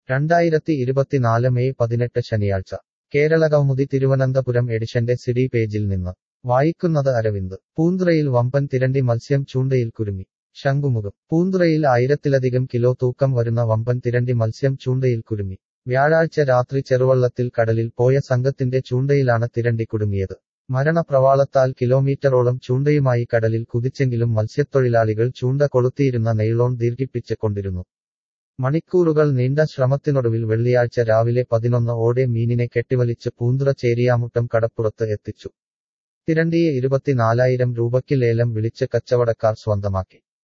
രണ്ടായിരത്തി ഇരുപത്തിനാല് മെയ് പതിനെട്ട് ശനിയാഴ്ച കേരള കൗമുദി തിരുവനന്തപുരം എഡിഷന്റെ സിഡി പേജിൽ നിന്ന് വായിക്കുന്നത് അരവിന്ദ് പൂന്തുറയിൽ വമ്പൻ തിരണ്ടി മത്സ്യം ചൂണ്ടയിൽ കുരുങ്ങി ശംഖുമുഖം പൂന്തുറയിൽ ആയിരത്തിലധികം കിലോ തൂക്കം വരുന്ന വമ്പൻ തിരണ്ടി മത്സ്യം ചൂണ്ടയിൽ കുരുങ്ങി വ്യാഴാഴ്ച രാത്രി ചെറുവള്ളത്തിൽ കടലിൽ പോയ സംഘത്തിന്റെ ചൂണ്ടയിലാണ് തിരണ്ടി കുടുങ്ങിയത് മരണപ്രവാളത്താൽ കിലോമീറ്ററോളം ചൂണ്ടയുമായി കടലിൽ കുതിച്ചെങ്കിലും മത്സ്യത്തൊഴിലാളികൾ ചൂണ്ട കൊളുത്തിയിരുന്ന നെയ്ലോൺ ദീർഘിപ്പിച്ച് കൊണ്ടിരുന്നു മണിക്കൂറുകൾ നീണ്ട ശ്രമത്തിനൊടുവിൽ വെള്ളിയാഴ്ച രാവിലെ പതിനൊന്ന് ഓടെ മീനിനെ കെട്ടിവലിച്ച് പൂന്തുറ ചേരിയാമുട്ടം കടപ്പുറത്ത് എത്തിച്ചു തിരണ്ടിയെ ഇരുപത്തിനാലായിരം രൂപയ്ക്ക് ലേലം വിളിച്ച് കച്ചവടക്കാർ സ്വന്തമാക്കി